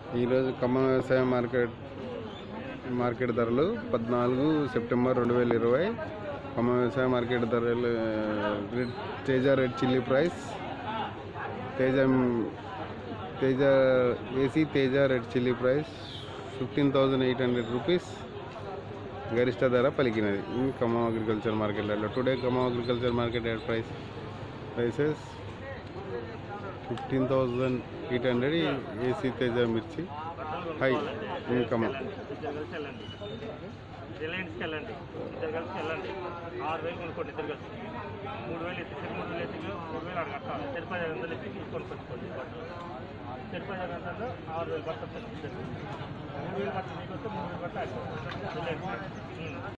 ఈరోజు ఖమ్మం వ్యవసాయ market market ధరలు పద్నాలుగు సెప్టెంబర్ రెండు వేల ఇరవై ఖమ్మం వ్యవసాయ మార్కెట్ ధరలు red Teja red chilli price Teja Teja AC Teja red chilli price fifteen thousand eight hundred rupees గరిష్ట ధర పలికినది ఇన్ ఖమ్మం అగ్రికల్చర్ మార్కెట్లలో today Khammam agriculture market ad price prices fifteen thousand eight hundred AC Teja మిర్చి హై ఇన్ ఖమ్మం ఇద్దరు కలిసి వెళ్ళండి రిలయన్స్కి వెళ్ళండి ఇద్దరు కలిసి వెళ్ళండి ఆరు వేలు కొనుక్కోండి ఇద్దరు కలిసి మూడు వేలు ఎత్తి మూడు వేలు ఎత్తి మూడు వేలు అడగట్టాలి తిరుపతి ఐదు వందలు ఎత్తి తీసుకొని కొనుక్కోండి బట్టలు తిరుపతి ఐదు వందలు ఆరు వేలు బట్టలు తెచ్చి మూడు వేలు బట్టలు మీకు వస్తే మూడు వేలు బట్ట రిలయన్స్